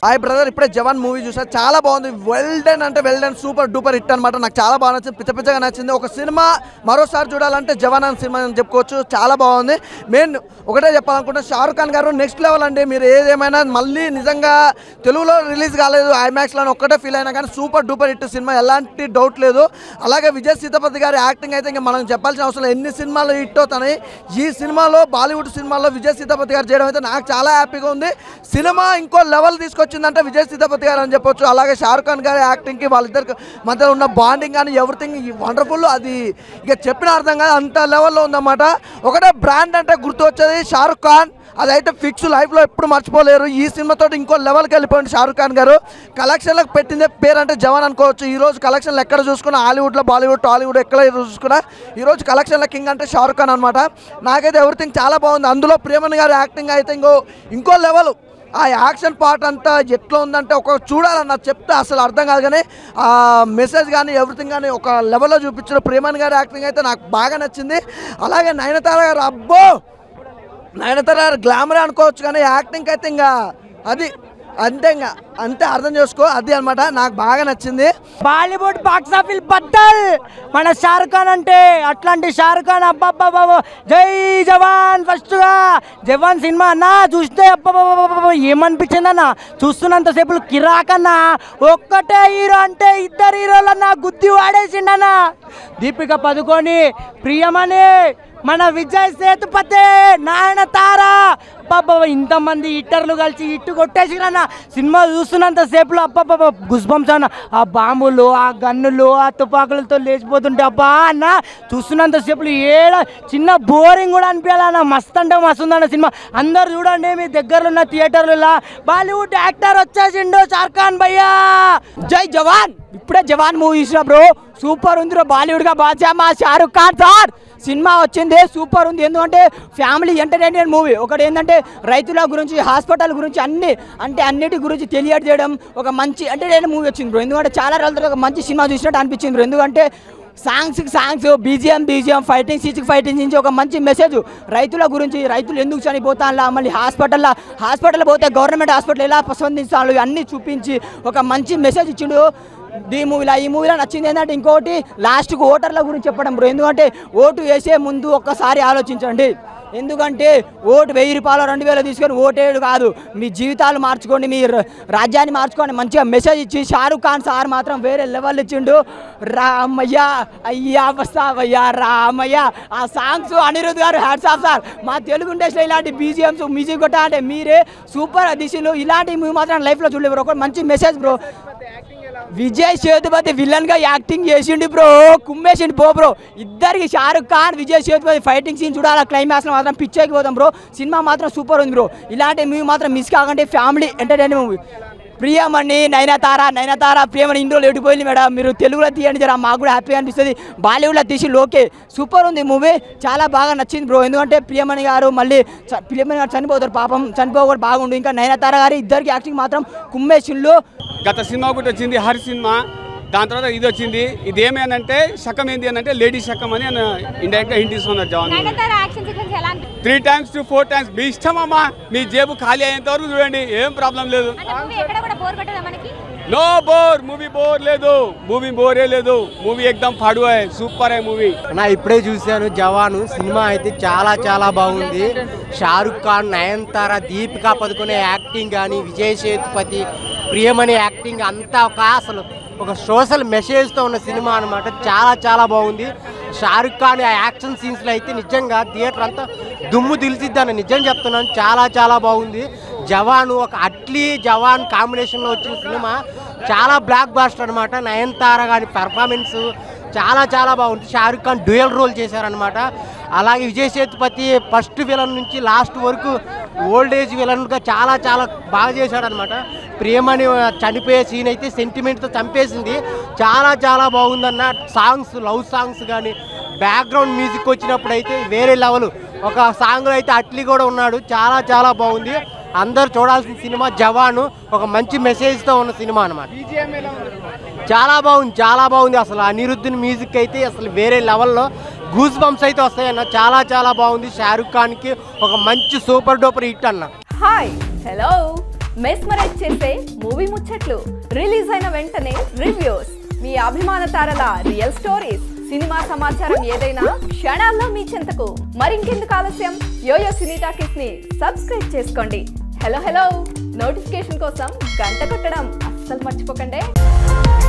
Hi brother ఇప్పుడే Jawan movie చూసా చాలా బాగుంది వెల్ డన్ అంటే well done super duper hit అనమాట నాకు చాలా బాగా నచ్చింది పిచ్చ పిచ్చగా నచ్చింది ఒక సినిమా మరోసారి చూడాలంటే జవాన్ అనే సినిమా అని చెప్పుకోవచ్చు చాలా బాగుంది మెయిన్ ఒకటే చెప్పాలనుకుంటే షారుఖ్ ఖాన్ గారు నెక్స్ట్ లెవెల్ అండి మీరు ఏదేమైనా మళ్ళీ నిజంగా తెలుగులో రిలీజ్ కాలేదు ఐమాక్స్లో అని ఒక్కటే ఫీల్ అయినా కానీ సూపర్ డూపర్ హిట్ సినిమా ఎలాంటి డౌట్ లేదు అలాగే విజయ్ సీతాపతి గారి యాక్టింగ్ అయితే ఇంకా మనం చెప్పాల్సిన అవసరం లేదు. ఎన్ని సినిమాలు హిట్ అవుతాయి ఈ సినిమాలో బాలీవుడ్ సినిమాలో విజయ్ సీతాపతి గారు చేయడం అయితే నాకు చాలా హ్యాపీగా ఉంది సినిమా ఇంకో లెవెల్ తీసుకొచ్చిందంటే విజయ్ సీతాపతి గారు అని చెప్పొచ్చు అలాగే షారుఖ్ ఖాన్ గారి యాక్టింగ్కి వాళ్ళిద్దరికి మధ్యలో ఉన్న బాండింగ్ కానీ ఎవ్రీథింగ్ వండర్ఫుల్ అది ఇక చెప్పిన అర్థం కాదు అంత లెవెల్లో ఉందన్నమాట ఒకటే బ్రాండ్ అంటే గుర్తు వచ్చేది షారుఖ్ ఖాన్ అదైతే ఫిక్స్ లైఫ్లో ఎప్పుడు మర్చిపోలేరు ఈ సినిమాతో ఇంకో లెవెల్కి వెళ్ళిపోయింది షారుఖ్ ఖాన్ గారు కలెక్షన్లకు పెట్టిందే పేరు అంటే జవాన్ అనుకోవచ్చు ఈ రోజు కలెక్షన్లు ఎక్కడ చూసుకున్నా హాలీవుడ్లో బాలీవుడ్ టాలీవుడ్ ఎక్కడ చూసుకున్నా ఈ రోజు కలెక్షన్ల కింగ్ అంటే షారుఖ్ ఖాన్ అనమాట నాకైతే ఎవ్రీథింగ్ చాలా బాగుంది అందులో ప్రియమణి గారి యాక్టింగ్ అయితే ఇంకో ఇంకో లెవెల్ ఆ యాక్షన్ పార్ట్ అంతా ఎట్లా ఉందంటే ఒక చూడాలన్న చెప్తే అసలు అర్థం కాదు కానీ ఆ మెసేజ్ కానీ ఎవ్రీథింగ్ కానీ ఒక లెవెల్లో చూపించిన ప్రేమన్ గారి యాక్టింగ్ అయితే నాకు బాగా నచ్చింది అలాగే నయనతార గారు అబ్బో నయనతార గారు గ్లామర్ అనుకోవచ్చు కానీ యాక్టింగ్ అయితే ఇంకా అది అంతే ఇంకా అంతే అర్థం చేసుకో అది అన్నమాట నాకు బాగా నచ్చింది బాలీవుడ్ బాక్స్ ఆఫీస్ బద్దల్ మన షారుఖ్ ఖాన్ అంటే అట్లాంటి షారుఖ్ ఖాన్ అబ్బాబ్బాబా జై జవాన్ ఫస్ట్ గా జవాన్ సినిమా అన్న చూస్తే అబ్బాబ్బాబా ఏమనిపించింది అన్న చూస్తున్నంతసేపు కిరాకన్న ఒక్కటే హీరో అంటే ఇద్దరు హీరోలన్న గుద్ది వాడేసిండన్న దీపిక పదుకొని ప్రియమణి మన విజయ్ సేతుపతి నాయన తారా అబ్బాబ్బా ఇంతమంది ఇట్టర్లు కలిసి ఇట్టు కొట్టేసిరన్న సినిమా చూస్తున్నంత సేపులో అబ్బాబ్బా గుస్బంస్ అన్న ఆ బాంబులు ఆ గన్నులు ఆ తుపాకులతో లేచిపోతుంటే అబ్బా అన్న చూస్తున్నంత సేపులు ఏడ చిన్న బోరింగ్ కూడా అనిపించాలన్న మస్తు అంటే మస్తు ఉందన్న సినిమా అందరు చూడండి మీ దగ్గరలో ఉన్న థియేటర్లలో బాలీవుడ్ యాక్టర్ వచ్చేసిండు షారుఖ్ ఖాన్ భయ్యా జై జవాన్ ఇప్పుడే జవాన్ మూవీ చూసిన బ్రో సూపర్ ఉంది బ్రో బాలీవుడ్ గా బాద్షా మా షారుఖ్ ఖాన్ సార్ సినిమా వచ్చింది సూపర్ ఉంది ఎందుకంటే ఫ్యామిలీ ఎంటర్టైన్మెంట్ మూవీ ఒకటి ఏంటంటే రైతుల గురించి హాస్పిటల్ గురించి అన్ని అంటే అన్నిటి గురించి తెలియజేయడం ఒక మంచి ఎంటర్టైన్ మూవీ వచ్చింది బ్రో ఎందుకంటే చాలా రోజుల తర్వాత ఒక మంచి సినిమా చూసినట్టు అనిపించింది బ్రో ఎందుకంటే సాంగ్స్కి సాంగ్స్ బీజిఎం బీజిఎం ఫైటింగ్ సీన్స్కి ఫైటింగ్ నుంచి ఒక మంచి మెసేజ్ రైతుల గురించి రైతులు ఎందుకు చనిపోతాను మళ్ళీ హాస్పిటల్లో హాస్పిటల్ పోతే గవర్నమెంట్ హాస్పిటల్ ఎలా స్పందించాలి అన్నీ చూపించి ఒక మంచి మెసేజ్ ఇచ్చిండు ఈ మూవీలో ఈ మూవీలో నచ్చింది ఏంటంటే ఇంకోటి లాస్ట్కి ఓటర్ల గురించి చెప్పడం బ్రో ఎందుకంటే ఓటు వేసే ముందు ఒక్కసారి ఆలోచించండి ఎందుకంటే ఓటు వెయ్యి రూపాయలు రెండు వేలు తీసుకొని ఓటేడు కాదు మీ జీవితాలు మార్చుకోండి మీ ర- రాజ్యాన్ని మార్చుకోండి మంచిగా మెసేజ్ ఇచ్చి షారుఖ్ ఖాన్ సార్ మాత్రం వేరే లెవెల్ ఇచ్చిండు రామయ్య అయ్యా వస్తావయ్యా రామయ్య ఆ సాంగ్స్ అనిరుద్ గారు హ్యాట్స్ ఆఫ్ సార్ మా తెలుగు ఇండస్ట్రీలో ఇలాంటి బీజిఎమ్స్ మ్యూజిక్ కొట్టా అంటే మీరే సూపర్ దిశలు ఇలాంటి మూవీ మాత్రం లైఫ్లో చూడలేదు బ్రో ఒక మంచి message bro Vijay Sethupathi villain గా యాక్టింగ్ చేసిండు బ్రో కుమ్మేసిండు పో బ్రో ఇద్దరికి షారుఖ్ ఖాన్ విజయ్ సేతుపతి ఫైటింగ్ సీన్ చూడాలి క్లైమాక్స్ లో మాత్రం పిచ్చేకి పోతాం బ్రో సినిమా మాత్రం సూపర్ ఉంది బ్రో ఇలాంటి మూవీ మాత్రం మిస్ కాకండి family entertain movie Priyamani Nayanthara Nayanthara Priyamani ఇందులో లేడిపోయింది మేడం మీరు తెలుగులో తీయండి జరా మాకు కూడా హ్యాపీగా అనిపిస్తుంది బాలీవుడ్లో తీసి లోకే సూపర్ ఉంది మూవీ చాలా బాగా నచ్చింది బ్రో ఎందుకంటే ప్రియమణి గారు మళ్ళీ చ- ప్రియమణి గారు చనిపోతారు పాపం చనిపోకూడదు బాగుండు ఇంకా నయనతార గారు ఇద్దరికి యాక్టింగ్ మాత్రం కుమ్మేసిండ్లు గత సినిమా ఒకటి వచ్చింది హరి సినిమా దాని తర్వాత ఇది వచ్చింది ఇది ఏమేనంటే శకం ఏంది అని అంటే లేడీ శకం అని ఇండైరెక్ట్గా హింట్ ఇస్తున్నారు జవాన్ నయనతార యాక్షన్ సీక్వెన్స్ ఎలా అనిపించింది three times to four times మీ ఇష్టం అమ్మా మీ జేబు ఖాళీ అయ్యేంత వరకు చూడండి ఏం ప్రాబ్లం లేదు అంటే మూవీ ఎక్కడ కూడా బోర్ పెట్టదా మనకి నో బోర్ మూవీ బోర్ లేదు మూవీ బోరే లేదు మూవీ ఎక్దమ్ ఫాడు సూపర్ అయ్యే మూవీ నా ఇప్పుడే చూశాను జవాను సినిమా అయితే చాలా చాలా బాగుంది షారుఖ్ ఖాన్ నయనతార దీపికా పదుకునే యాక్టింగ్ కానీ విజయ్ సేతుపతి ప్రియమణి యాక్టింగ్ అంతా ఒక అసలు ఒక సోషల్ మెసేజ్తో ఉన్న సినిమా అనమాట చాలా చాలా బాగుంది షారుఖ్ ఖాన్ ఆ యాక్షన్ సీన్స్లో అయితే నిజంగా థియేటర్ అంతా దుమ్ము దిలిసిద్దని నిజం చెప్తున్నాను చాలా చాలా బాగుంది జవాన్ ఒక అట్లీ జవాన్ కాంబినేషన్లో వచ్చిన సినిమా చాలా బ్లాక్ బాస్టర్ అనమాట నయనతార గారి పెర్ఫార్మెన్స్ చాలా చాలా బాగుంది షారుఖ్ ఖాన్ డ్యూయల్ రోల్ చేశారనమాట అలాగే విజయ్ సేతుపతి ఫస్ట్ విలన్ నుంచి లాస్ట్ వరకు ఓల్డ్ ఏజ్ విలన్గా చాలా చాలా బాగా చేశాడనమాట ప్రేమని చనిపోయే సీన్ అయితే సెంటిమెంట్తో చంపేసింది చాలా చాలా బాగుందన్న సాంగ్స్ లవ్ సాంగ్స్ కానీ బ్యాక్గ్రౌండ్ మ్యూజిక్ వచ్చినప్పుడు అయితే వేరే లెవెల్ ఒక సాంగ్లో అయితే అట్లీ కూడా ఉన్నాడు చాలా చాలా బాగుంది అందరు చూడాల్సిన సినిమా జవాను ఒక మంచి మెసేజ్తో ఉన్న సినిమా అనమాట చాలా బాగుంది చాలా బాగుంది అసలు అనిరుద్ధుని మ్యూజిక్ అయితే అసలు వేరే లెవెల్లో గూస్ బంప్స్ అయితే వస్తాయన్న చాలా చాలా బాగుంది షారుఖ్ ఖాన్కి ఒక మంచి సూపర్ డూపర్ హిట్ అన్న హాయ్ హలో మెస్మరైజ్ చేసే మూవీ ముచ్చట్లు రిలీజ్ అయిన వెంటనే రివ్యూస్ మీ అభిమాన తారల రియల్ స్టోరీస్ సినిమా సమాచారం ఏదైనా క్షణాల్లో మీ చెంతకు మరింకెందుకు ఆలస్యం యోయో సినీ టాకీస్ ని సబ్స్క్రైబ్ చేసుకోండి హలో హలో నోటిఫికేషన్ కోసం గంట కొట్టడం అస్సలు మర్చిపోకండి